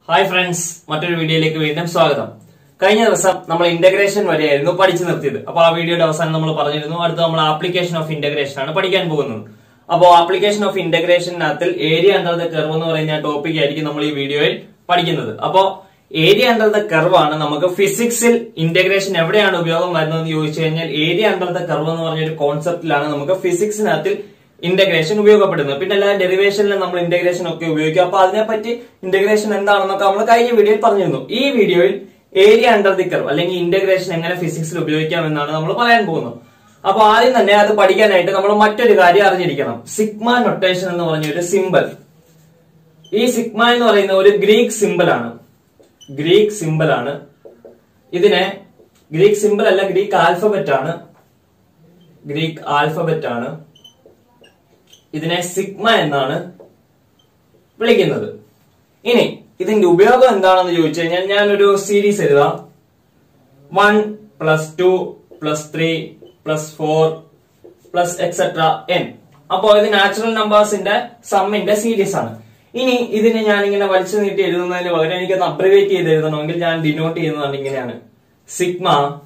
hi friends മറ്റൊരു വീഡിയോയിലേക്ക് വീണ്ടും സ്വാഗതം കഴിഞ്ഞ ദിവസം നമ്മൾ ഇന്റഗ്രേഷൻ വരെയായിരുന്നു പഠിച്ചു നിർത്തിയത് അപ്പോൾ ആ വീഡിയോയുടെ അവസാനം നമ്മൾ പറഞ്ഞിരുന്നു അടുത്ത നമ്മൾ ആപ്ലിക്കേഷൻ ഓഫ് ഇന്റഗ്രേഷൻ ആണ് പഠിക്കാൻ പോകുന്നത് അപ്പോൾ ആപ്ലിക്കേഷൻ ഓഫ് ഇന്റഗ്രേഷനകത്തിൽ ഏരിയ അണ്ടർ ദ കർവ് എന്ന് പറയുന്ന ടോപ്പിക് ആയിരിക്കും നമ്മൾ ഈ വീഡിയോയിൽ പഠിക്കുന്നത് അപ്പോൾ ഏരിയ അണ്ടർ ദ കർവ് ആണ് നമുക്ക് ഫിസിക്സിൽ ഇന്റഗ്രേഷൻ എവിടെയാണ് ഉപയോഗം വരുന്നതെന്ന് ചോദിച്ചു കഴിഞ്ഞാൽ ഏരിയ അണ്ടർ ദ കർവ് എന്ന് പറഞ്ഞൊരു കോൺസെപ്റ്റിലാണ് നമുക്ക് ഫിസിക്സിനകത്തിൽ ഇന്റഗ്രേഷൻ ഉപയോഗപ്പെടുന്നത് പിന്നെ എല്ലാ ഡെറിവേഷനിലും നമ്മൾ ഇന്റഗ്രേഷൻ ഒക്കെ ഉപയോഗിക്കും അപ്പൊ അതിനെപ്പറ്റി ഇന്റഗ്രേഷൻ എന്താണെന്നൊക്കെ നമ്മൾ കഴിഞ്ഞ വീഡിയോയിൽ പറഞ്ഞിരുന്നു ഈ വീഡിയോയിൽ ഏരിയ അണ്ടർ ദി കർവ് അല്ലെങ്കിൽ ഇന്റഗ്രേഷൻ എങ്ങനെ ഫിസിക്സിൽ ഉപയോഗിക്കാം എന്നാണ് നമ്മൾ പറയാൻ പോകുന്നത് അപ്പൊ ആദ്യം തന്നെ അത് പഠിക്കാനായിട്ട് നമ്മൾ മറ്റൊരു കാര്യം അറിഞ്ഞിരിക്കണം സിഗ്മ നൊട്ടേഷൻ എന്ന് പറഞ്ഞ ഒരു സിമ്പൽ ഈ സിഗ്മ എന്ന് പറയുന്ന ഒരു ഗ്രീക്ക് സിമ്പൽ ആണ് ഗ്രീക്ക് സിമ്പൽ ആണ് ഇതിനെ ഗ്രീക്ക് സിമ്പൽ അല്ല ഗ്രീക്ക് ആൽഫബറ്റ് ആണ് ഗ്രീക്ക് ആൽഫബറ്റ് ആണ് ഇതിനെ സിഗ്മ എന്നാണ് വിളിക്കുന്നത് ഇനി ഇതിന്റെ ഉപയോഗം എന്താണെന്ന് ചോദിച്ചു കഴിഞ്ഞാൽ ഞാനൊരു സീരീസ് എഴുതാം one plus two plus three plus four plus etcetera n അപ്പോ ഇത് നാച്ചുറൽ നമ്പേഴ്സിന്റെ സമ്മിന്റെ സീരീസ് ആണ് ഇനി ഇതിനെ ഞാൻ ഇങ്ങനെ വലിച്ചു നീട്ടി എഴുതുന്നതിന് പകരം എനിക്കൊന്ന് അബ്രിവേറ്റ് ചെയ്ത് എഴുതണമെങ്കിൽ ഞാൻ ഡിനോട്ട് ചെയ്യുന്നതാണ് ഇങ്ങനെയാണ് സിഗ്മ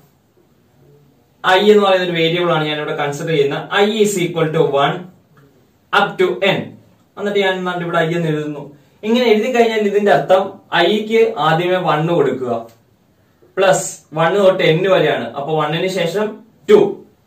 ഐ എന്ന് പറയുന്ന ഒരു വേരിയബിൾ ആണ് ഞാൻ ഇവിടെ കൺസിഡർ ചെയ്യുന്നത് i is equal to one up to n എന്നിട്ട് ഞാൻ എന്നിട്ട് ഇവിടെ ഐ എന്ന് എഴുതുന്നു ഇങ്ങനെ എഴുതി കഴിഞ്ഞാൽ ഇതിന്റെ അർത്ഥം ഐക്ക് ആദ്യമേ വണ്ണ് കൊടുക്കുക പ്ലസ് വണ്ണ് തൊട്ട് എൻ വരെയാണ് അപ്പൊ വണ്ണിന് ശേഷം two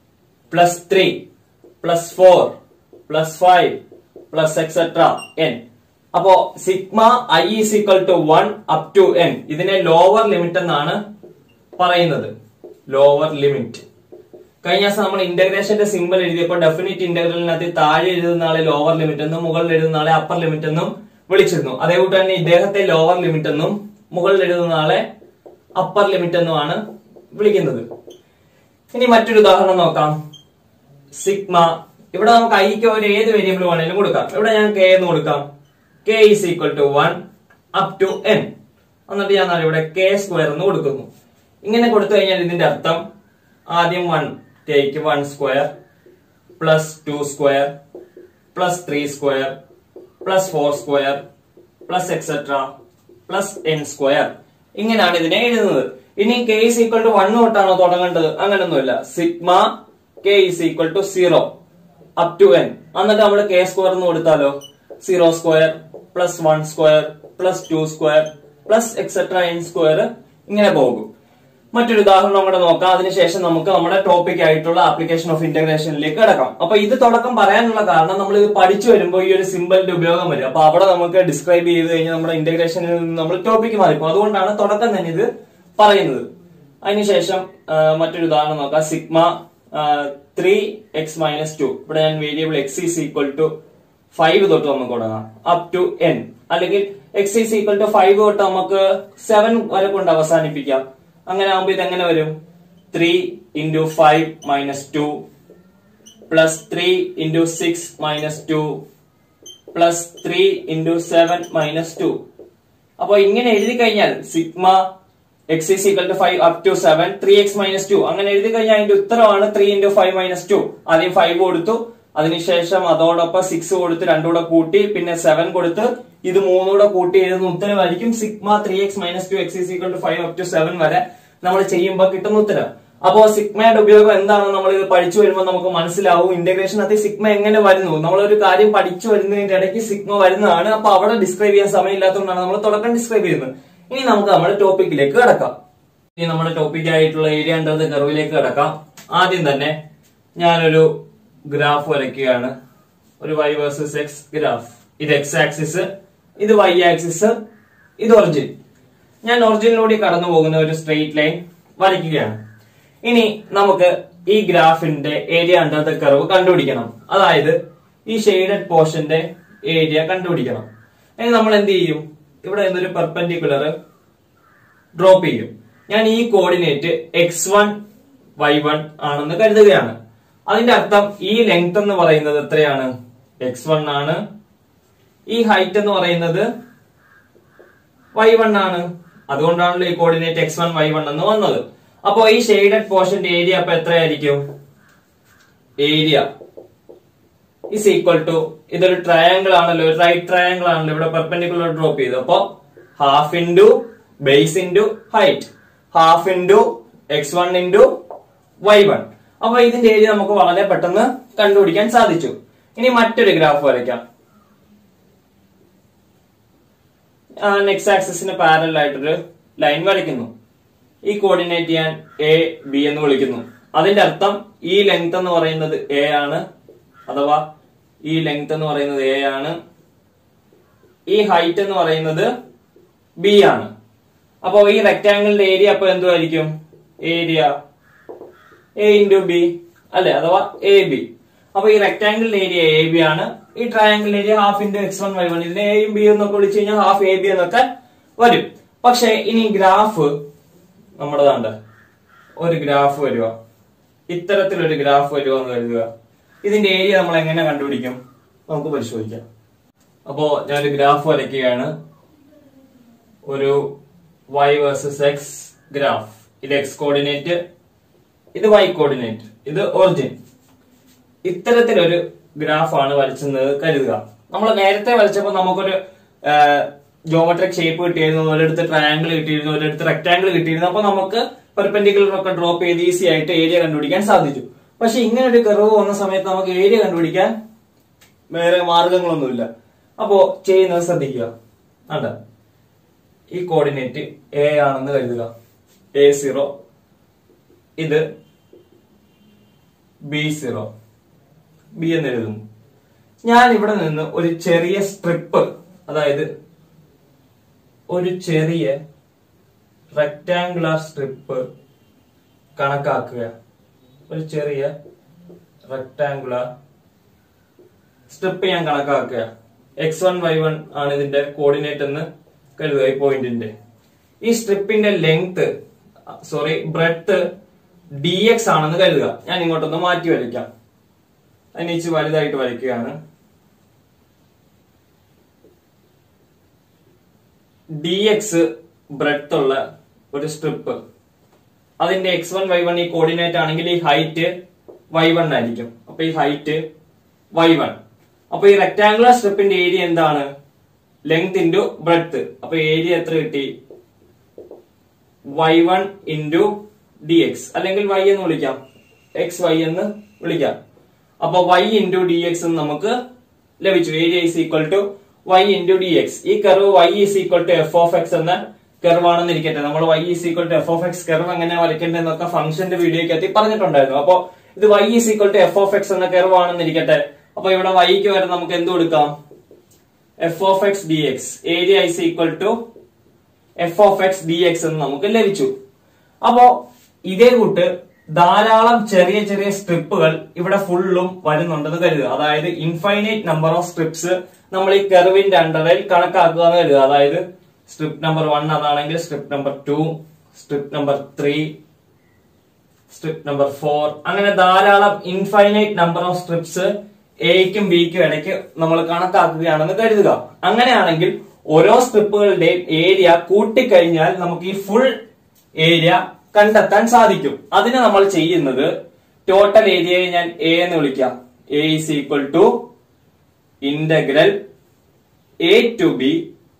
plus three plus four plus five plus etcetera n അപ്പോ sigma i is equal to one up to n ഇതിനെ ലോവർ ലിമിറ്റ് എന്നാണ് പറയുന്നത് ലോവർ ലിമിറ്റ് കഴിഞ്ഞ ദിവസം നമ്മൾ ഇന്റഗ്രേഷന്റെ സിമ്പിൾ എഴുതിയപ്പോൾ ഡെഫിനിറ്റ് ഇന്റഗ്രലിനകത്ത് താഴെ എഴുതുന്ന ആളെ ലോവർ ലിമിറ്റ് എന്നും മുകളിൽ എഴുതുന്ന ആളെ അപ്പർ ലിമിറ്റ് എന്നും വിളിച്ചിരുന്നു അതേകൂട്ട് തന്നെ ഇദ്ദേഹത്തെ ലോവർ ലിമിറ്റ് എന്നും മുകളിൽ എഴുതുന്ന ആളെ അപ്പർ ലിമിറ്റ് എന്നുമാണ് വിളിക്കുന്നത് ഇനി മറ്റൊരു ഉദാഹരണം നോക്കാം സിഗ്മ ഇവിടെ നമുക്ക് ഐക്ക് ഒരു ഏത് വേരിയബിൾ വേണേലും കൊടുക്കാം ഇവിടെ ഞാൻ കെ എന്ന് കൊടുക്കാം k is equal to one up to n എന്നിട്ട് ഞാൻ ദാ ഇവിടെ കെ സ്ക്വയർ എന്ന് കൊടുക്കുന്നു ഇങ്ങനെ കൊടുത്തു കഴിഞ്ഞാൽ ഇതിന്റെ അർത്ഥം ആദ്യം one take one square plus two square plus three square plus four square plus etcetera plus n square ഇങ്ങനെയാണ് ഇതിനെ എഴുതുന്നത് ഇനി k is equal to one തൊട്ടാണോ തുടങ്ങേണ്ടത് അങ്ങനൊന്നുമില്ല sigma k is equal to zero up to n എന്നിട്ട് നമ്മൾ k square എന്ന് കൊടുത്താലോ zero square plus one square plus two square plus etcetera n square ഇങ്ങനെ പോകും മറ്റൊരു ഉദാഹരണം കൂടെ നോക്കാം അതിനുശേഷം നമുക്ക് നമ്മുടെ ടോപ്പിക് ആയിട്ടുള്ള ആപ്ലിക്കേഷൻ ഓഫ് ഇന്റഗ്രേഷനിലേക്ക് കിടക്കാം അപ്പൊ ഇത് തുടക്കം പറയാനുള്ള കാരണം നമ്മൾ ഇത് പഠിച്ചു വരുമ്പോൾ ഈ ഒരു സിമ്പിളിന്റെ ഉപയോഗം വരും അപ്പൊ അവിടെ നമുക്ക് ഡിസ്ക്രൈബ് ചെയ്ത് കഴിഞ്ഞാൽ നമ്മുടെ ഇന്റഗ്രേഷനിൽ നിന്ന് നമ്മൾ ടോപ്പിക്ക് മാറിപ്പോ അതുകൊണ്ടാണ് തുടക്കം തന്നെ ഇത് പറയുന്നത് അതിനുശേഷം ആ, മറ്റൊരു ഉദാഹരണം നോക്കാം sigma three x minus two ഇവിടെ ഞാൻ variable x is equal to five തൊട്ട് നമുക്ക് തുടങ്ങാം അപ് ടു എൻ അല്ലെങ്കിൽ x is equal to five തൊട്ട് നമുക്ക് സെവൻ വരെ കൊണ്ട് അവസാനിപ്പിക്കാം അങ്ങനെ ആകുമ്പോൾ ഇത് എങ്ങനെ വരും three into five minus two plus three into six minus two plus three into seven minus two അപ്പൊ ഇങ്ങനെ എഴുതി കഴിഞ്ഞാൽ sigma x is equal to five up to seven three x minus two അങ്ങനെ എഴുതി കഴിഞ്ഞാൽ അതിന്റെ ഉത്തരമാണ് three into five minus two ആദ്യം ഫൈവ് കൊടുത്തു അതിനുശേഷം അതോടൊപ്പം സിക്സ് കൊടുത്ത് രണ്ടുകൂടെ കൂട്ടി പിന്നെ സെവൻ കൊടുത്ത് ഇത് മൂന്നൂടെ കൂട്ടി എഴുതുന്ന ഉത്തരവായിരിക്കും sigma three x minus two x is equal to five up to seven വരെ നമ്മൾ ചെയ്യുമ്പോൾ കിട്ടുന്ന ഉത്തരം അപ്പോ സിഗ്മയുടെ ഉപയോഗം എന്താണെന്ന് നമ്മൾ ഇത് പഠിച്ചു വരുമ്പോൾ നമുക്ക് മനസ്സിലാവും ഇന്റഗ്രേഷനകത്ത് സിഗ്മ എങ്ങനെ വരുന്നു നമ്മളൊരു കാര്യം പഠിച്ചു വരുന്നതിന്റെ ഇടയ്ക്ക് സിഗ്മ വരുന്നതാണ് അപ്പൊ അവിടെ ഡിസ്ക്രൈബ് ചെയ്യാൻ സമയമില്ലാത്തതുകൊണ്ടാണ് നമ്മൾ തുടക്കം ഡിസ്ക്രൈബ് ചെയ്യുന്നത് ഇനി നമുക്ക് നമ്മുടെ ടോപ്പിക്കിലേക്ക് കിടക്കാം ഇനി നമ്മുടെ ടോപ്പിക് ആയിട്ടുള്ള ഏരിയ അണ്ടർ ദ കർവിലേക്ക് കിടക്കാം ആദ്യം തന്നെ ഞാനൊരു ഗ്രാഫ് വരയ്ക്കുകയാണ് ഒരു വൈ വേഴ്സസ് എക്സ് ഗ്രാഫ് ഇത് എക്സ് ആക്സിസ് ഇത് വൈ ആക്സിസ് ഇത് ഒറിജിൻ ഞാൻ ഒറിജിനിലൂടെ കടന്നു പോകുന്ന ഒരു സ്ട്രെയിറ്റ് ലൈൻ വരയ്ക്കുകയാണ് ഇനി നമുക്ക് ഈ ഗ്രാഫിന്റെ ഏരിയ അണ്ടർ ദ കർവ് കണ്ടുപിടിക്കണം അതായത് ഈ ഷെയ്ഡഡ് പോർഷന്റെ ഏരിയ കണ്ടുപിടിക്കണം ഇനി നമ്മൾ എന്ത് ചെയ്യും ഇവിടെ നിന്നൊരു പെർപെൻഡിക്കുലർ ഡ്രോപ്പ് ചെയ്യും ഞാൻ ഈ coordinate x one y one ആണെന്ന് കരുതുകയാണ് അതിന്റെ അർത്ഥം ഈ ലെങ്ത് എന്ന് പറയുന്നത് എത്രയാണ് എക്സ് വൺ ആണ് ഈ ഹൈറ്റ് എന്ന് പറയുന്നത് വൈ വൺ ആണ് അതുകൊണ്ടാണല്ലോ ഈ coordinate x one y one എന്ന് വന്നത് അപ്പോ ഈ ഷെയ്ഡഡ് പോർഷന്റെ ഏരിയ അപ്പൊ എത്രയായിരിക്കും ഏരിയ ഇസ് ഈക്വൽ ടു ഇതൊരു ട്രയാങ്കിൾ ആണല്ലോ ഒരു റൈറ്റ് ട്രയാങ്കിൾ ആണല്ലോ ഇവിടെ പെർപെൻഡിക്കുലർ ഡ്രോപ്പ് ചെയ്തു അപ്പോ half into base into height half into x one into y one അപ്പൊ ഇതിന്റെ ഏരിയ നമുക്ക് വളരെ പെട്ടെന്ന് കണ്ടുപിടിക്കാൻ സാധിച്ചു ഇനി മറ്റൊരു ഗ്രാഫ് വരയ്ക്കാം നെക്സ്റ്റ് ആക്സിസിന് പാരലൽ ആയിട്ടൊരു ലൈൻ വരയ്ക്കുന്നു ഈ കോർഡിനേറ്റ് ഞാൻ എ ബി എന്ന് വിളിക്കുന്നു അതിന്റെ അർത്ഥം ഈ ലെങ്ത് എന്ന് പറയുന്നത് എ ആണ് അഥവാ ഈ ലെങ്ത് എന്ന് പറയുന്നത് എ ആണ് ഈ ഹൈറ്റ് എന്ന് പറയുന്നത് ബി ആണ് അപ്പോ ഈ റെക്ടാംഗിളിന്റെ ഏരിയ അപ്പൊ എന്തുമായിരിക്കും ഏരിയ എ ഇൻറ്റു ബി അല്ലെ അഥവാ എ ബി അപ്പൊ ഈ റെക്ടാംഗിളിന്റെ ഏരിയ എ ബി ആണ് ഈ ട്രയാംഗിളിന്റെ area half into x one y one ഇതിനെ എയും ബി എന്നൊക്കെ വിളിച്ചു കഴിഞ്ഞാൽ ഹാഫ് എ ബി എന്നൊക്കെ വരും പക്ഷെ ഇനി ഗ്രാഫ് നമ്മുടെ കണ്ട് ഒരു ഗ്രാഫ് വരിക ഇത്തരത്തിലൊരു ഗ്രാഫ് വരിക എന്ന് കരുതുക ഇതിന്റെ ഏരിയ നമ്മൾ എങ്ങനെ കണ്ടുപിടിക്കും നമുക്ക് പരിശോധിക്കാം അപ്പോ ഞാനൊരു ഗ്രാഫ് വരയ്ക്കുകയാണ് ഒരു വൈ വേഴ്സസ് എക്സ് ഗ്രാഫ് ഇത് എക്സ് കോർഡിനേറ്റ് ഇത് വൈ കോർഡിനേറ്റ് ഇത് ഒറിജിൻ ഇത്തരത്തിലൊരു ഗ്രാഫാണ് വരച്ചെന്ന് കരുതുക നമ്മൾ നേരത്തെ വരച്ചപ്പോൾ നമുക്കൊരു ജോമെട്രിക് ഷേപ്പ് കിട്ടിയിരുന്നു ഒരിടത്ത് ട്രയാങ്കിൾ കിട്ടിയിരുന്നു ഒരിടത്ത് റെക്ടാങ്കിൾ കിട്ടിയിരുന്നു അപ്പൊ നമുക്ക് പെർപെൻഡിക്കുലർ ഒക്കെ ഡ്രോപ്പ് ചെയ്ത് ഈസി ആയിട്ട് ഏരിയ കണ്ടുപിടിക്കാൻ സാധിച്ചു പക്ഷെ ഇങ്ങനെ ഒരു കർവ് വന്ന സമയത്ത് നമുക്ക് ഏരിയ കണ്ടുപിടിക്കാൻ വേറെ മാർഗങ്ങളൊന്നുമില്ല അപ്പോ ചെയ്യുന്നത് ശ്രദ്ധിക്കുക അണ്ട ഈ കോർഡിനേറ്റ് എ ആണെന്ന് കരുതുക എ സീറോ ഇത് ബി സീറോ ബി എന്ന് എഴുതുന്നു ഞാൻ ഇവിടെ നിന്ന് ഒരു ചെറിയ സ്ട്രിപ്പ് അതായത് ഒരു ചെറിയ റെക്ടാംഗുലർ സ്ട്രിപ്പ് കണക്കാക്കുക ഒരു ചെറിയ റെക്ടാംഗുലർ സ്ട്രിപ്പ് ഞാൻ കണക്കാക്കുക എക്സ് വൺ വൈ വൺ ആണ് ഇതിന്റെ കോർഡിനേറ്റ് എന്ന് കരുതുക ഈ പോയിന്റിന്റെ ഈ സ്ട്രിപ്പിന്റെ length sorry breadth d x ആണെന്ന് കരുതുക ഞാൻ ഇങ്ങോട്ടൊന്ന് മാറ്റി വരയ്ക്കാം അതിന് ഇച്ചിരി വലുതായിട്ട് വരയ്ക്കുകയാണ് ഡി എക്സ് ബ്രെഡ്ത്ത് ഉള്ള ഒരു സ്ട്രിപ്പ് അതിന്റെ എക്സ് വൺ വൈ വൺ ഈ കോർഡിനേറ്റ് ആണെങ്കിൽ ഈ ഹൈറ്റ് വൈ വൺ ആയിരിക്കും അപ്പൊ ഈ ഹൈറ്റ് വൈ വൺ അപ്പൊ ഈ റെക്ടാംഗുലർ സ്ട്രിപ്പിന്റെ ഏരിയ എന്താണ് ലെങ്ത് ഇൻറ്റു ബ്രെഡ്ത്ത് അപ്പൊ ഏരിയ എത്ര കിട്ടി y one into d x അല്ലെങ്കിൽ വൈ എന്ന് വിളിക്കാം എക്സ് വൈ എന്ന് വിളിക്കാം അപ്പൊ വൈ ഇൻറ്റു ഡി എക്സ് എന്ന് നമുക്ക് ലഭിച്ചു area is equal to y into d x ഈ curve y is equal to f of x എന്ന കർവ് ആണെന്ന് ഇരിക്കട്ടെ നമ്മൾ y is equal to f of x curve എങ്ങനെ വരയ്ക്കേണ്ടതെന്നൊക്കെ ഫംഗ്ഷന്റെ വീഡിയോക്കകത്ത് പറഞ്ഞിട്ടുണ്ടായിരുന്നു അപ്പൊ ഇത് y is equal to f of x എന്ന കർവ് ആണെന്ന് ഇരിക്കട്ടെ അപ്പൊ ഇവിടെ വൈക്ക് വരെ നമുക്ക് എന്ത് കൊടുക്കാം f of x d x area is equal to f of x d x എന്ന് നമുക്ക് ലഭിച്ചു അപ്പോ ഇതേ കൂട്ട് ധാരാളം ചെറിയ ചെറിയ സ്ട്രിപ്പുകൾ ഇവിടെ ഫുള്ളും വരുന്നുണ്ടെന്ന് കരുതുക അതായത് ഇൻഫൈനൈറ്റ് നമ്പർ ഓഫ് സ്ട്രിപ്സ് നമ്മൾ ഈ കെർവിന്റെ അണ്ടറിൽ കണക്കാക്കുക എന്ന് കരുതുക അതായത് സ്ട്രിപ്പ് നമ്പർ വൺ അതാണെങ്കിൽ strip number two strip number three strip number four അങ്ങനെ ധാരാളം ഇൻഫൈനൈറ്റ് നമ്പർ ഓഫ് സ്ട്രിപ്സ് എയ്ക്കും ബിക്കും ഇടയ്ക്ക് നമ്മൾ കണക്കാക്കുകയാണെന്ന് കരുതുക അങ്ങനെയാണെങ്കിൽ ഓരോ സ്ട്രിപ്പുകളുടെയും ഏരിയ കൂട്ടിക്കഴിഞ്ഞാൽ നമുക്ക് ഈ ഫുൾ ഏരിയ കണ്ടെത്താൻ സാധിക്കും അതിന് നമ്മൾ ചെയ്യുന്നത് ടോട്ടൽ ഏരിയയെ ഞാൻ എ എന്ന് വിളിക്കാം a is equal to integral a to b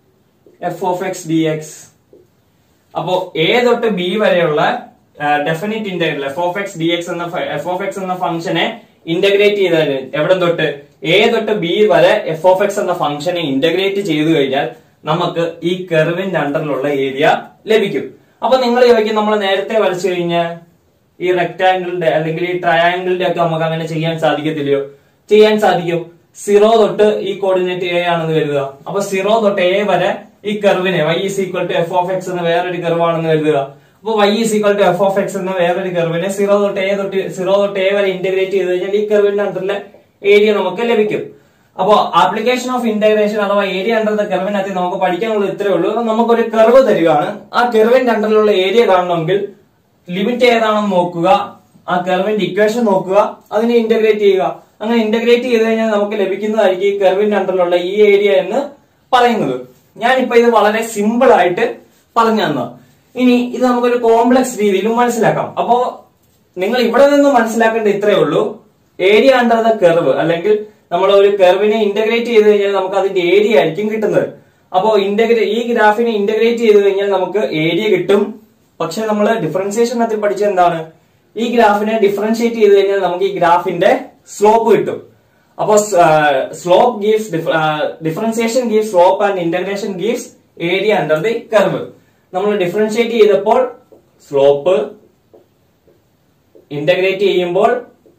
f of x d x അപ്പോ എ തൊട്ട് ബി വരെയുള്ള definite integral f of x d x എന്ന എഫ് ഓഫ് എക്സ് എന്ന ഫംഗ്ഷനെ ഇന്റഗ്രേറ്റ് ചെയ്താൽ എവിടെ തൊട്ട് എ തൊട്ട് ബി വരെ എഫ് ഓഫ് എക്സ് എന്ന ഫംഗ്ഷനെ ഇന്റഗ്രേറ്റ് ചെയ്തു കഴിഞ്ഞാൽ നമുക്ക് ഈ കെർവിന്റെ അണ്ടറിലുള്ള ഏരിയ ലഭിക്കും അപ്പൊ നിങ്ങൾ ചോദിക്കും നമ്മൾ നേരത്തെ വരച്ചു കഴിഞ്ഞ ഈ റെക്ടാംഗിളിന്റെ അല്ലെങ്കിൽ ഈ ട്രയാംഗിളിന്റെ ഒക്കെ നമുക്ക് അങ്ങനെ ചെയ്യാൻ സാധിക്കത്തില്ലയോ ചെയ്യാൻ സാധിക്കും സീറോ തൊട്ട് ഈ കോർഡിനേറ്റ് എ ആണെന്ന് കരുതുക അപ്പൊ സീറോ തൊട്ട് എ വരെ ഈ കർവിനെ y is equal to f of x എന്ന വേറൊരു കർവ് ആണെന്ന് കരുതുക അപ്പൊ y is equal to f of x എന്ന വേറൊരു കർവിനെ സീറോ തൊട്ട് എ തൊട്ട് സീറോ തൊട്ട് എ വരെ ഇന്റഗ്രേറ്റ് ചെയ്ത് കഴിഞ്ഞാൽ ഈ കർവിന്റെ അണ്ടറിലെ ഏരിയ നമുക്ക് ലഭിക്കും അപ്പോ ആപ്ലിക്കേഷൻ ഓഫ് ഇന്റഗ്രേഷൻ അഥവാ ഏരിയ അണ്ടർ ദ കർവിനകത്ത് നമുക്ക് പഠിക്കാനുള്ളത് ഇത്രേ ഉള്ളൂ നമുക്കൊരു കർവ് തരികയാണ് ആ കർവിന്റെ അണ്ടറിലുള്ള ഏരിയ കാണണമെങ്കിൽ ലിമിറ്റ് ഏതാണെന്ന് നോക്കുക ആ കർവിന്റെ ഇക്വേഷൻ നോക്കുക അതിനെ ഇന്റഗ്രേറ്റ് ചെയ്യുക അങ്ങനെ ഇന്റഗ്രേറ്റ് ചെയ്ത് കഴിഞ്ഞാൽ നമുക്ക് ലഭിക്കുന്നതായിരിക്കും ഈ കർവിന്റെ അണ്ടറിലുള്ള ഈ ഏരിയ എന്ന് പറയുന്നത് ഞാനിപ്പോ ഇത് വളരെ സിമ്പിൾ ആയിട്ട് പറഞ്ഞു തന്ന ഇനി ഇത് നമുക്കൊരു കോംപ്ലക്സ് രീതിയിലും മനസ്സിലാക്കാം അപ്പോ നിങ്ങൾ ഇവിടെ നിന്ന് മനസ്സിലാക്കേണ്ട ഇത്രേ ഉള്ളൂ ഏരിയ അണ്ടർ ദ കെർവ് അല്ലെങ്കിൽ നമ്മൾ ഒരു കെർവിനെ ഇന്റഗ്രേറ്റ് ചെയ്ത് കഴിഞ്ഞാൽ നമുക്ക് അതിന്റെ ഏരിയ ആയിരിക്കും കിട്ടുന്നത് അപ്പോ ഇന്റഗ്രേ ഈ ഗ്രാഫിനെ ഇന്റഗ്രേറ്റ് ചെയ്ത് കഴിഞ്ഞാൽ നമുക്ക് ഏരിയ കിട്ടും പക്ഷെ നമ്മൾ ഡിഫറൻസിയേഷൻ മെത്തേഡ് പഠിച്ചത് എന്താണ് ഈ ഗ്രാഫിനെ ഡിഫറൻഷിയേറ്റ് ചെയ്ത് കഴിഞ്ഞാൽ നമുക്ക് ഈ ഗ്രാഫിന്റെ സ്ലോപ്പ് കിട്ടും അപ്പോ slope gives differentiation gives slope and integration gives area under the curve നമ്മൾ ഡിഫറൻഷിയേറ്റ് ചെയ്തപ്പോൾ സ്ലോപ്പ് ഇന്റഗ്രേറ്റ് ചെയ്യുമ്പോൾ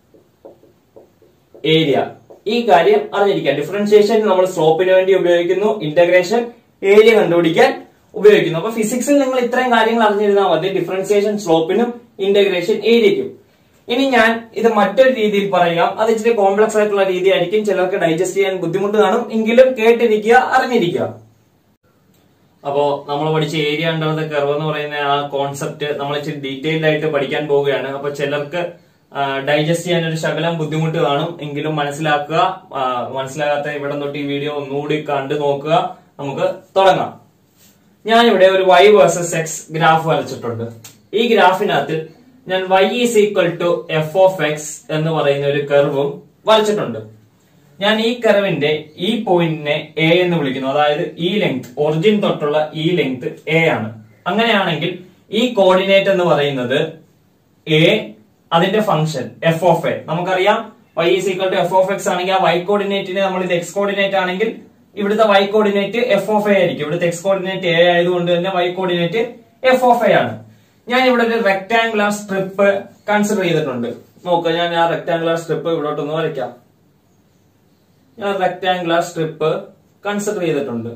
ഏരിയ ഈ കാര്യം അറിഞ്ഞിരിക്കുക ഡിഫറൻഷിയേഷൻ നമ്മൾ സ്ലോപ്പിന് വേണ്ടി ഉപയോഗിക്കുന്നു ഇന്റഗ്രേഷൻ ഏരിയ കണ്ടുപിടിക്കാൻ ഉപയോഗിക്കുന്നു അപ്പൊ ഫിസിക്സിൽ നിങ്ങൾ ഇത്രയും കാര്യങ്ങൾ അറിഞ്ഞിരുന്നാൽ മതി ഡിഫറൻഷിയേഷൻ സ്ലോപ്പിനും ഇന്റഗ്രേഷൻ ഏരിയക്കും ഇനി ഞാൻ ഇത് മറ്റൊരു രീതിയിൽ പറയാം അത് ഇച്ചിരി കോംപ്ലക്സ് ആയിട്ടുള്ള രീതിയായിരിക്കും ചിലർക്ക് ഡൈജസ്റ്റ് ചെയ്യാൻ ബുദ്ധിമുട്ട് കാണും എങ്കിലും കേട്ടിരിക്കുക അറിഞ്ഞിരിക്കുക അപ്പോ നമ്മൾ പഠിച്ച ഏരിയ അണ്ടർ ദ കർവ് എന്ന് പറയുന്ന ആ കോൺസെപ്റ്റ് നമ്മൾ ഇച്ചിരി ഡീറ്റെയിൽഡ് ആയിട്ട് പഠിക്കാൻ പോവുകയാണ് അപ്പൊ ചിലർക്ക് ഡൈജസ്റ്റ് ചെയ്യാൻ ഒരു ശകലം ബുദ്ധിമുട്ട് കാണും എങ്കിലും മനസ്സിലാക്കുക ആ, മനസ്സിലാകാത്ത ഇവിടെ തൊട്ട് ഈ വീഡിയോ ഒന്നുകൂടി കണ്ടു നോക്കുക നമുക്ക് തുടങ്ങാം ഞാനിവിടെ ഒരു y വേഴ്സസ് എക്സ് ഗ്രാഫ് വരച്ചിട്ടുണ്ട് ഈ ഗ്രാഫിനകത്ത് ഞാൻ y is equal to f of x എന്ന് പറയുന്ന ഒരു കർവും വരച്ചിട്ടുണ്ട് ഞാൻ ഈ കർവിന്റെ ഈ പോയിന്റിനെ എ എന്ന് വിളിക്കുന്നു അതായത് ഈ ലെങ്ത് ഒറിജിൻ തൊട്ടുള്ള ഈ ലെങ്ത് എ ആണ് അങ്ങനെയാണെങ്കിൽ ഈ കോർഡിനേറ്റ് എന്ന് പറയുന്നത് എ അതിന്റെ ഫംഗ്ഷൻ എഫ് ഓഫ് എ നമുക്കറിയാം y is equal to f of x ആണെങ്കിൽ ആ y കോർഡിനേറ്റിനെ നമ്മൾ ഇത് എക്സ് കോർഡിനേറ്റ് ആണെങ്കിൽ ഇവിടുത്തെ y coordinate f of a ആയിരിക്കും ഇവിടുത്തെ എക്സ് കോർഡിനേറ്റ് എ ആയതുകൊണ്ട് തന്നെ y coordinate f of a ആണ് ഞാൻ ഇവിടെ ഒരു റെക്ടാംഗുലർ സ്ട്രിപ്പ് കൺസിഡർ ചെയ്തിട്ടുണ്ട് നോക്കുക ഞാൻ ആ റെക്ടാംഗുലർ സ്ട്രിപ്പ് ഇവിടോട്ടൊന്ന് വരയ്ക്കാം ഞാൻ റെക്ടാംഗുലർ സ്ട്രിപ്പ് കൺസിഡർ ചെയ്തിട്ടുണ്ട്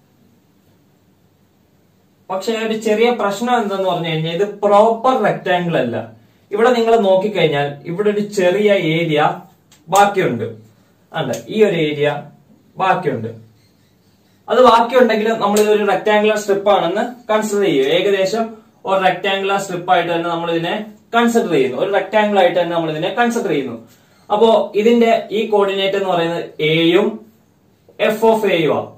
പക്ഷെ ഒരു ചെറിയ പ്രശ്നം എന്തെന്ന് പറഞ്ഞു കഴിഞ്ഞാൽ ഇത് പ്രോപ്പർ റെക്ടാംഗിൾ അല്ല ഇവിടെ നിങ്ങൾ നോക്കിക്കഴിഞ്ഞാൽ ഇവിടെ ഒരു ചെറിയ ഏരിയ ബാക്കിയുണ്ട് അല്ല ഈ ഒരു ഏരിയ ബാക്കിയുണ്ട് അത് ബാക്കിയുണ്ടെങ്കിലും നമ്മൾ ഇത് ഒരു റെക്ടാംഗുലർ സ്ട്രിപ്പ് ആണെന്ന് കൺസിഡർ ചെയ്യും ഏകദേശം ഒരു റെക്ടാംഗുലർ സ്ട്രിപ്പ് ആയിട്ട് തന്നെ നമ്മൾ ഇതിനെ കൺസിഡർ ചെയ്യുന്നു ഒരു റെക്ടാംഗിൾ ആയിട്ട് തന്നെ നമ്മൾ ഇതിനെ കൺസിഡർ ചെയ്യുന്നു അപ്പോ ഇതിന്റെ ഈ കോർഡിനേറ്റ് എന്ന് പറയുന്നത് എയും എഫ് ഓഫ് എയും ആണ്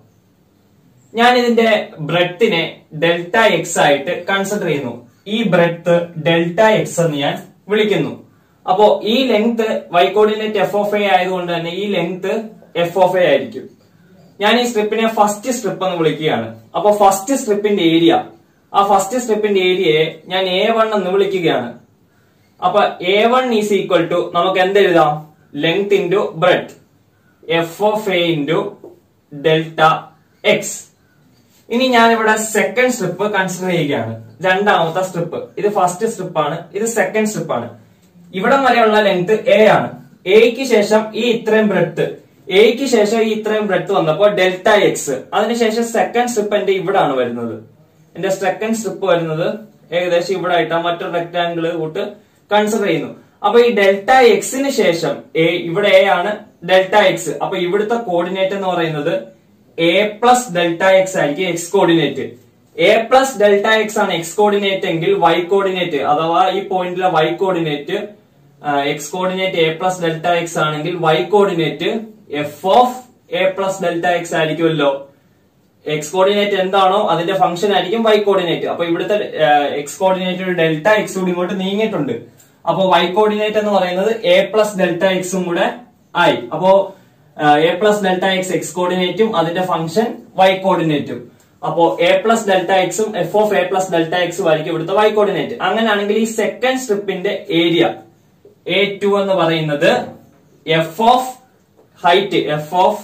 ഞാൻ ഇതിന്റെ ബ്രെഡത്തിനെ ഡെൽറ്റ എക്സ് ആയിട്ട് കൺസിഡർ ചെയ്യുന്നു ഈ ബ്രെഡ്ത്ത് ഡെൽറ്റ എക്സ് എന്ന് ഞാൻ വിളിക്കുന്നു അപ്പോ ഈ length y coordinate f of a ആയതുകൊണ്ട് തന്നെ ഈ ലെങ്ത് എഫ് ഓഫ് എ ആയിരിക്കും ഞാൻ ഈ സ്ട്രിപ്പിനെ ഫസ്റ്റ് സ്ട്രിപ്പ് എന്ന് വിളിക്കുകയാണ് അപ്പൊ ഫസ്റ്റ് സ്ട്രിപ്പിന്റെ ഏരിയ ആ ഫസ്റ്റ് സ്ട്രിപ്പിന്റെ ഏരിയയെ ഞാൻ എ വൺ എന്ന് വിളിക്കുകയാണ് അപ്പൊ a one is equal to നമുക്ക് എന്തെഴുതാം length into bread f of a into delta x ഇനി ഞാൻ ഇവിടെ സെക്കൻഡ് സ്ട്രിപ്പ് കൺസിഡർ ചെയ്യുകയാണ് രണ്ടാമത്തെ സ്ട്രിപ്പ് ഇത് ഫസ്റ്റ് സ്ട്രിപ്പ് ആണ് ഇത് സെക്കൻഡ് സ്ട്രിപ്പ് ആണ് ഇവിടം വരെയുള്ള ലെങ്ത് എ ആണ് എക്ക് ശേഷം ഈ ഇത്രയും ബ്രെഡ്ത്ത് എക്ക് ശേഷം ഈ ഇത്രയും ബ്രെഡ്ത്ത് വന്നപ്പോൾ ഡെൽറ്റ എക്സ് അതിനുശേഷം സെക്കൻഡ് സ്ട്രിപ്പ് എന്റെ ഇവിടെ ആണ് വരുന്നത് എന്റെ സെക്കൻഡ് സ്ട്രിപ്പ് വരുന്നത് ഏകദേശം ഇവിടെ ആയിട്ടാണ് മറ്റൊരു റെക്ടാംഗിൾ കൂട്ട് കൺസിഡർ ചെയ്യുന്നു അപ്പൊ ഈ ഡെൽറ്റ എക്സിന് ശേഷം എ ഇവിടെ എ ആണ് ഡെൽറ്റ എക്സ് അപ്പൊ ഇവിടുത്തെ കോർഡിനേറ്റ് എന്ന് പറയുന്നത് എ പ്ലസ് ഡെൽറ്റ എക്സ് ആയിരിക്കും x coordinate a plus delta x ആണ് എക്സ് കോർഡിനേറ്റ് എങ്കിൽ വൈ കോർഡിനേറ്റ് അഥവാ ഈ പോയിന്റിലെ y coordinate x coordinate a plus delta x ആണെങ്കിൽ y coordinate f of a plus delta x ആയിരിക്കുമല്ലോ എക്സ് കോർഡിനേറ്റ് എന്താണോ അതിന്റെ ഫംഗ്ഷൻ ആയിരിക്കും വൈ കോർഡിനേറ്റ് അപ്പൊ ഇവിടുത്തെ എക്സ് കോർഡിനേറ്റ് ഡെൽറ്റ എക്സ് കൂടി ഇങ്ങോട്ട് നീങ്ങിയിട്ടുണ്ട് അപ്പൊ വൈ കോർഡിനേറ്റ് എന്ന് പറയുന്നത് എ പ്ലസ് ഡെൽറ്റ എക്സും കൂടെ ആയി അപ്പോ a plus delta x x കോർഡിനേറ്റും അതിന്റെ ഫംഗ്ഷൻ വൈ കോർഡിനേറ്റും അപ്പോ എ പ്ലസ് ഡെൽറ്റ എക്സും f of a plus delta എക്സും ആയിരിക്കും ഇവിടുത്തെ വൈ കോർഡിനേറ്റ് അങ്ങനെയാണെങ്കിൽ ഈ സെക്കൻഡ് സ്ട്രിപ്പിന്റെ ഏരിയ എ ടു എന്ന് പറയുന്നത് f of height f of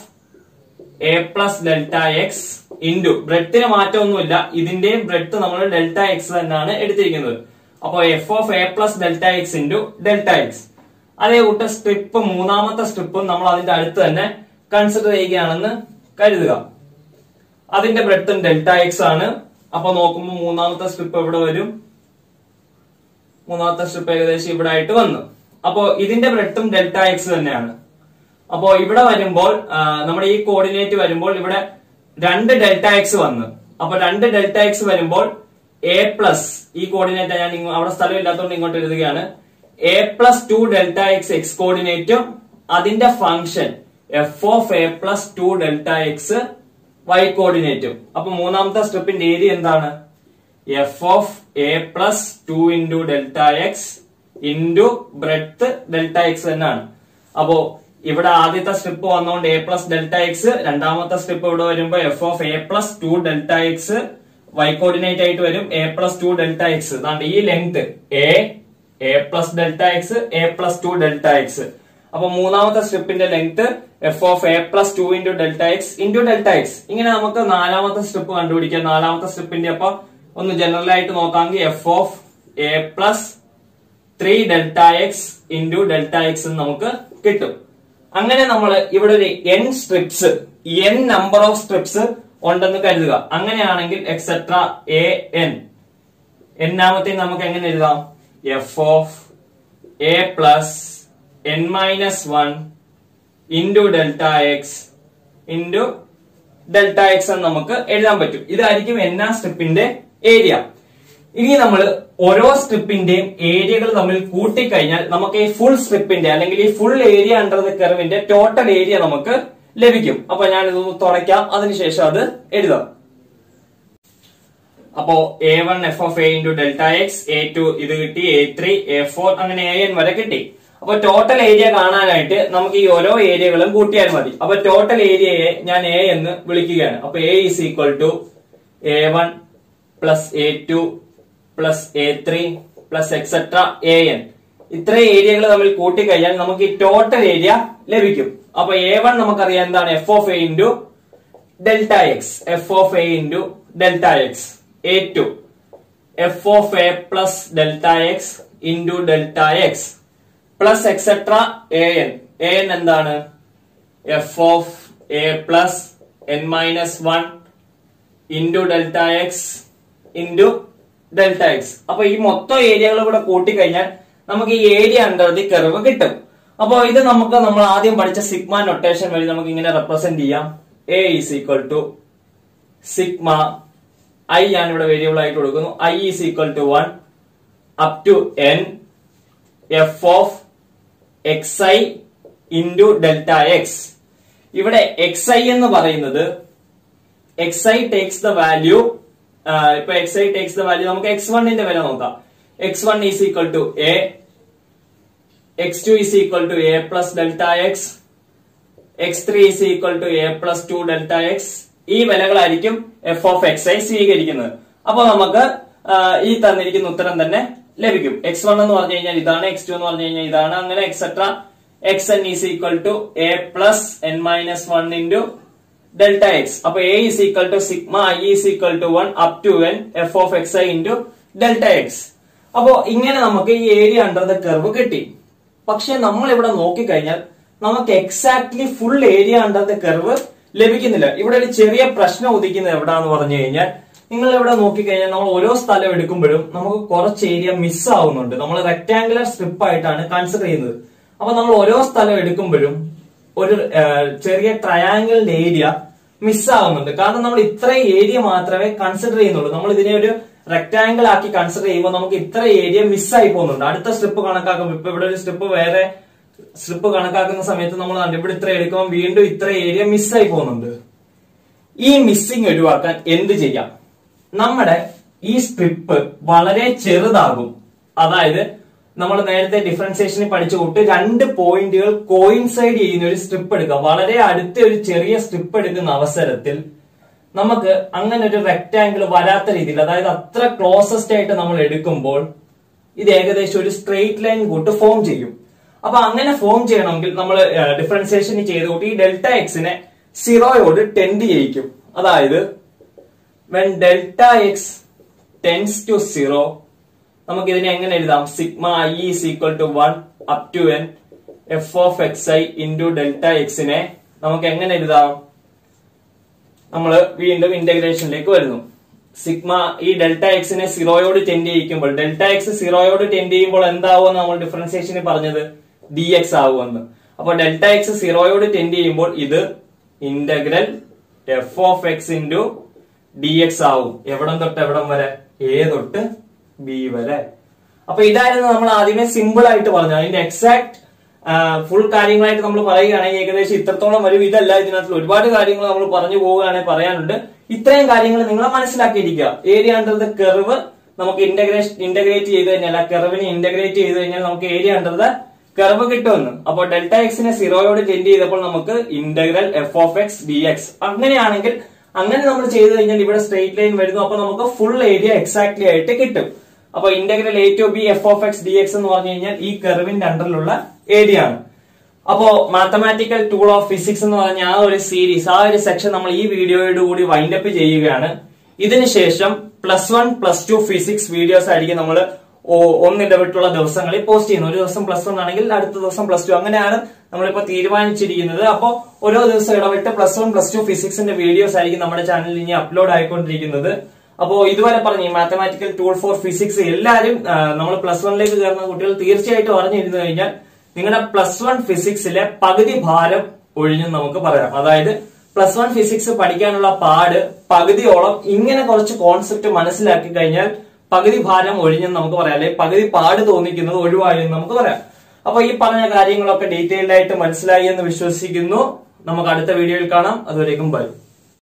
a plus delta x into ബ്രെഡത്തിന് മാറ്റമൊന്നുമില്ല ഇതിന്റെയും ബ്രെഡ് നമ്മൾ ഡെൽറ്റ എക്സ് തന്നെയാണ് എടുത്തിരിക്കുന്നത് അപ്പോ f of a plus delta x into delta x അതേ കൂട്ട സ്ട്രിപ്പ് മൂന്നാമത്തെ സ്ട്രിപ്പും നമ്മൾ അതിന്റെ അടുത്ത് തന്നെ കൺസിഡർ ചെയ്യുകയാണെന്ന് കരുതുക അതിന്റെ ബ്രെഡും ഡെൽറ്റ എക്സ് ആണ് അപ്പൊ നോക്കുമ്പോൾ മൂന്നാമത്തെ സ്ട്രിപ്പ് എവിടെ വരും മൂന്നാമത്തെ സ്ട്രിപ്പ് ഏകദേശം ഇവിടെ ആയിട്ട് വന്നു അപ്പോ ഇതിന്റെ ബ്രെഡും ഡെൽറ്റ എക്സ് തന്നെയാണ് അപ്പോ ഇവിടെ വരുമ്പോൾ ആ, നമ്മുടെ ഈ കോർഡിനേറ്റ് വരുമ്പോൾ ഇവിടെ രണ്ട് ഡെൽറ്റ എക്സ് വന്നു അപ്പൊ രണ്ട് ഡെൽറ്റ എക്സ് വരുമ്പോൾ എ പ്ലസ് ഈ കോർഡിനേറ്റ് ഞാൻ ഇങ്ങോ- അവിടെ സ്ഥലം ഇല്ലാത്തതുകൊണ്ട് ഇങ്ങോട്ട് എഴുതുകയാണ് a plus two delta x x കോർഡിനേറ്റും അതിന്റെ function f of a plus two delta x y കോർഡിനേറ്റും അപ്പൊ മൂന്നാമത്തെ സ്ട്രിപ്പിന്റെ ഏരിയ എന്താണ് f of a plus two into delta x into breadth delta x തന്നെയാണ് അപ്പോ ഇവിടെ ആദ്യത്തെ സ്ട്രിപ്പ് വന്നുകൊണ്ട് എ പ്ലസ് ഡെൽറ്റ എക്സ് രണ്ടാമത്തെ സ്ട്രിപ്പ് ഇവിടെ വരുമ്പോ f of a plus two delta x y coordinate ആയിട്ട് വരും a plus two delta x അതാണ്ട് ഈ length a a plus delta x a plus two delta x അപ്പൊ മൂന്നാമത്തെ സ്ട്രിപ്പിന്റെ length f of a plus two into delta x into delta x ഇങ്ങനെ നമുക്ക് നാലാമത്തെ സ്ട്രിപ്പ് കണ്ടുപിടിക്കാം നാലാമത്തെ സ്ട്രിപ്പിന്റെ അപ്പൊ ഒന്ന് ജനറൽ ആയിട്ട് നോക്കാമെങ്കിൽ f of a plus three delta x into delta x നമുക്ക് കിട്ടും അങ്ങനെ നമ്മൾ ഇവിടെ ഒരു n strips n number of strips ഉണ്ടെന്ന് കരുതുക അങ്ങനെയാണെങ്കിൽ എക്സെട്ര എ എൻ എന്നാമത്തെ നമുക്ക് എങ്ങനെ എഴുതാം f of a plus n minus one into delta x into delta x എന്ന് നമുക്ക് എഴുതാൻ പറ്റും ഇതായിരിക്കും എന്നാ സ്ട്രിപ്പിന്റെ ഏരിയ ഇനി നമ്മൾ ഓരോ സ്ട്രിപ്പിന്റെയും ഏരിയകൾ തമ്മിൽ കൂട്ടിക്കഴിഞ്ഞാൽ നമുക്ക് ഈ ഫുൾ സ്ട്രിപ്പിന്റെ അല്ലെങ്കിൽ ഈ ഫുൾ ഏരിയ അണ്ടർ ദ കർവിന്റെ ടോട്ടൽ ഏരിയ നമുക്ക് ലഭിക്കും അപ്പൊ ഞാൻ ഇത് തുടയ്ക്കാം അതിനുശേഷം അത് എഴുതാം അപ്പോ a one f of a into delta x a two ഇത് കിട്ടി എ ത്രീ എ ഫോർ അങ്ങനെ എ എൻ വരെ കിട്ടി അപ്പൊ ടോട്ടൽ ഏരിയ കാണാനായിട്ട് നമുക്ക് ഈ ഓരോ ഏരിയകളും കൂട്ടിയാൽ മതി അപ്പൊ ടോട്ടൽ ഏരിയയെ ഞാൻ എ എന്ന് വിളിക്കുകയാണ് അപ്പൊ a is equal to a one plus a two plus a three plus etcetera a n ഇത്രയും ഏരിയകൾ തമ്മിൽ കൂട്ടിക്കഴിഞ്ഞാൽ നമുക്ക് ഈ ടോട്ടൽ ഏരിയ ലഭിക്കും അപ്പൊ എ വൺ നമുക്കറിയാം എന്താണ് f of a into delta x f of a into delta x a two f of a plus delta x into delta x plus etcetera a n a n എന്താണ് f of a plus n minus one into delta x into delta x അപ്പൊ ഈ മൊത്തം ഏരിയകൾ കൂടെ കൂട്ടിക്കഴിഞ്ഞാൽ നമുക്ക് ഈ area under the curve കിട്ടും അപ്പൊ ഇത് നമുക്ക് നമ്മൾ ആദ്യം പഠിച്ച സിഗ്മ നൊട്ടേഷൻ വഴി നമുക്ക് ഇങ്ങനെ റെപ്രസെന്റ് ചെയ്യാം a is equal to sigma i ഞാൻ ഇവിടെ വേരിയബിൾ ആയിട്ട് കൊടുക്കുന്നു i is equal to one up to n f of x i into delta x ഇവിടെ എക്സ് ഐ എന്ന് പറയുന്നത് x i takes the value ഇപ്പൊ x i takes the value നമുക്ക് x വണ്ണിന്റെ വില നോക്കാം x one is equal to a x two is equal to a plus delta x x three is equal to a plus two delta x ഈ വിലകളായിരിക്കും f of x i സ്വീകരിക്കുന്നത് അപ്പൊ നമുക്ക് ആ, ഈ തന്നിരിക്കുന്ന ഉത്തരം തന്നെ ലഭിക്കും എക്സ് വൺ എന്ന് പറഞ്ഞു കഴിഞ്ഞാൽ ഇതാണ് എക്സ് ടു എന്ന് പറഞ്ഞു കഴിഞ്ഞാൽ ഇതാണ് അങ്ങനെ etcetera x n is equal to a plus n minus one into delta x അപ്പൊ a is equal to sigma i is equal to one up to n f of x i into delta x അപ്പോ ഇങ്ങനെ നമുക്ക് ഈ area under the curve കിട്ടി പക്ഷെ നമ്മൾ ഇവിടെ നോക്കിക്കഴിഞ്ഞാൽ നമുക്ക് exactly full area under the curve ലഭിക്കുന്നില്ല ഇവിടെ ഒരു ചെറിയ പ്രശ്നം ഉദിക്കുന്നത് എവിടാന്ന് പറഞ്ഞു കഴിഞ്ഞാൽ നിങ്ങൾ ഇവിടെ നോക്കിക്കഴിഞ്ഞാൽ നമ്മൾ ഓരോ സ്ഥലം എടുക്കുമ്പോഴും നമുക്ക് കുറച്ച് ഏരിയ മിസ് ആവുന്നുണ്ട് നമ്മൾ റെക്ടാംഗുലർ സ്ട്രിപ്പ് ആയിട്ടാണ് കൺസിഡർ ചെയ്യുന്നത് അപ്പൊ നമ്മൾ ഓരോ സ്ഥലം എടുക്കുമ്പോഴും ഒരു ആ, ചെറിയ ട്രയാങ്കിളിന്റെ ഏരിയ മിസ് ആവുന്നുണ്ട് കാരണം നമ്മൾ ഇത്രയും ഏരിയ മാത്രമേ കൺസിഡർ ചെയ്യുന്നുള്ളൂ നമ്മൾ ഇതിനെ ഒരു റെക്ടാങ്കിൾ ആക്കി കൺസിഡർ ചെയ്യുമ്പോൾ നമുക്ക് ഇത്ര ഏരിയ മിസ്സായി പോകുന്നുണ്ട് അടുത്ത സ്ട്രിപ്പ് കണക്കാക്കുമ്പോൾ ഇപ്പൊ ഇവിടെ ഒരു സ്ട്രിപ്പ് വേറെ സ്ട്രിപ്പ് കണക്കാക്കുന്ന സമയത്ത് നമ്മൾ കണ്ടു ഇവിടെ ഇത്ര എടുക്കുമ്പോൾ വീണ്ടും ഇത്ര ഏരിയ മിസ്സായി പോകുന്നുണ്ട് ഈ മിസ്സിംഗ് ഒഴിവാക്കാൻ എന്ത് ചെയ്യാം നമ്മുടെ ഈ സ്ട്രിപ്പ് വളരെ ചെറുതാകും അതായത് നമ്മൾ നേരത്തെ ഡിഫറൻസിയേഷനിൽ പഠിച്ചു കൂട്ട് രണ്ട് പോയിന്റുകൾ കോയിൻസൈഡ് ചെയ്യുന്ന ഒരു സ്ട്രിപ്പ് എടുക്കുക വളരെ അടുത്ത ഒരു ചെറിയ സ്ട്രിപ്പ് എടുക്കുന്ന അവസരത്തിൽ നമുക്ക് അങ്ങനെ ഒരു റെക്ടാങ്കിൾ വരാത്ത രീതിയിൽ അതായത് അത്ര ക്ലോസസ്റ്റ് ആയിട്ട് നമ്മൾ എടുക്കുമ്പോൾ ഇത് ഏകദേശം ഒരു സ്ട്രെയിറ്റ് ലൈൻ കൂട്ട് ഫോം ചെയ്യും അപ്പൊ അങ്ങനെ ഫോം ചെയ്യണമെങ്കിൽ നമ്മൾ ഡിഫറൻസിയേഷൻ ചെയ്ത് കൂട്ടി ഈ ഡെൽറ്റ എക്സിനെ സീറോയോട് ടെൻഡ് ചെയ്യിക്കും അതായത് when delta x tends to zero നമുക്ക് ഇതിനെ എങ്ങനെ എഴുതാം sigma i is equal to one up to n f of x i into delta എക്സിനെ നമുക്ക് എങ്ങനെ എഴുതാം നമ്മൾ വീണ്ടും ഇന്റഗ്രേഷനിലേക്ക് വരുന്നു സിഗ്മ ഈ ഡെൽറ്റ എക്സിനെ സീറോയോട് ടെൻഡ് ചെയ്യിക്കുമ്പോൾ ഡെൽറ്റ എക്സ് സീറോയോട് ടെൻഡ് ചെയ്യുമ്പോൾ എന്താവുമെന്ന് നമ്മൾ ഡിഫറൻസിയേഷന് പറഞ്ഞത് ഡി എക്സ് ആവുമെന്ന് അപ്പൊ ഡെൽറ്റ എക്സ് സീറോയോട് ടെൻഡ് ചെയ്യുമ്പോൾ ഇത് integral f of x into d x ആവും എവിടം തൊട്ട് എവിടം വരെ എ തൊട്ട് ബി വരെ അപ്പൊ ഇതായിരുന്നു നമ്മൾ ആദ്യമേ സിമ്പിൾ ആയിട്ട് പറഞ്ഞു അതിന്റെ എക്സാക്ട് ഫുൾ കാര്യങ്ങളായിട്ട് നമ്മൾ പറയുകയാണെങ്കിൽ ഏകദേശം ഇത്രത്തോളം വരും ഇതല്ല ഇതിനകത്ത് ഒരുപാട് കാര്യങ്ങൾ നമ്മൾ പറഞ്ഞു പോവുകയാണെങ്കിൽ പറയാനുണ്ട് ഇത്രയും കാര്യങ്ങൾ നിങ്ങൾ മനസ്സിലാക്കിയിരിക്കുക ഏരിയ അണ്ടർ ദ കെർവ് നമുക്ക് ഇന്റഗ്രേഷൻ ഇന്റഗ്രേറ്റ് ചെയ്ത് കഴിഞ്ഞാൽ ആ കെർവിനെ ഇന്റഗ്രേറ്റ് ചെയ്ത് കഴിഞ്ഞാൽ നമുക്ക് ഏരിയ അണ്ടർ ദ കർവ് കിട്ടുമെന്ന് അപ്പോൾ ഡെൽറ്റ എക്സിനെ സീറോയോട് ടെൻഡ് ചെയ്തപ്പോൾ നമുക്ക് integral f of x d x അങ്ങനെയാണെങ്കിൽ അങ്ങനെ നമ്മൾ ചെയ്തു കഴിഞ്ഞാൽ ഇവിടെ സ്ട്രെയിറ്റ് ലൈൻ വരുന്നു അപ്പൊ നമുക്ക് ഫുൾ ഏരിയ എക്സാക്ട്ലി ആയിട്ട് കിട്ടും അപ്പൊ integral a to b f of x d x എന്ന് പറഞ്ഞു കഴിഞ്ഞാൽ ഈ കർവിന്റെ അണ്ടറിലുള്ള ഏരിയ ആണ് അപ്പോ മാത്തമാറ്റിക്കൽ ടൂൾ ഓഫ് ഫിസിക്സ് എന്ന് പറഞ്ഞ ആ ഒരു സീരീസ് ആ ഒരു സെക്ഷൻ നമ്മൾ ഈ വീഡിയോയോട് കൂടി വൈൻഡപ്പ് ചെയ്യുകയാണ് ഇതിനുശേഷം plus one plus two physics videos ആയിരിക്കും നമ്മൾ ഒന്നിടവിട്ടുള്ള ദിവസങ്ങളിൽ പോസ്റ്റ് ചെയ്യുന്നത് ഒരു ദിവസം പ്ലസ് വൺ ആണെങ്കിൽ അടുത്ത ദിവസം പ്ലസ് ടു അങ്ങനെയാണ് നമ്മളിപ്പോ തീരുമാനിച്ചിരിക്കുന്നത് അപ്പോ ഓരോ ദിവസം ഇടവിട്ട് പ്ലസ് വൺ പ്ലസ് ടു ഫിസിക്സിന്റെ വീഡിയോസ് ആയിരിക്കും നമ്മുടെ ചാനലിൽ ഇനി അപ്ലോഡ് ആയിക്കൊണ്ടിരിക്കുന്നത് അപ്പോ ഇതുവരെ പറഞ്ഞു മാത്തമാറ്റിക്കൽ ടൂൾ ഫോർ ഫിസിക്സ് എല്ലാവരും നമ്മൾ പ്ലസ് വണ്ണിലേക്ക് കയറുന്ന കുട്ടികൾ തീർച്ചയായിട്ടും അറിഞ്ഞിരുന്നു കഴിഞ്ഞാൽ നിങ്ങളുടെ പ്ലസ് വൺ ഫിസിക്സിലെ പകുതി ഭാരം ഒഴിഞ്ഞു നമുക്ക് പറയാം അതായത് പ്ലസ് വൺ ഫിസിക്സ് പഠിക്കാനുള്ള പാട് പകുതിയോളം ഇങ്ങനെ കുറച്ച് കോൺസെപ്റ്റ് മനസ്സിലാക്കി കഴിഞ്ഞാൽ പകുതി ഭാരം ഒഴിഞ്ഞെന്ന് നമുക്ക് പറയാം അല്ലെങ്കിൽ പകുതി പാട് തോന്നിക്കുന്നത് ഒഴിവായി എന്ന് നമുക്ക് പറയാം അപ്പൊ ഈ പറഞ്ഞ കാര്യങ്ങളൊക്കെ ഡീറ്റെയിൽഡ് ആയിട്ട് മനസ്സിലായി എന്ന് വിശ്വസിക്കുന്നു നമുക്ക് അടുത്ത വീഡിയോയിൽ കാണാം അതുവരേക്കും ബൈ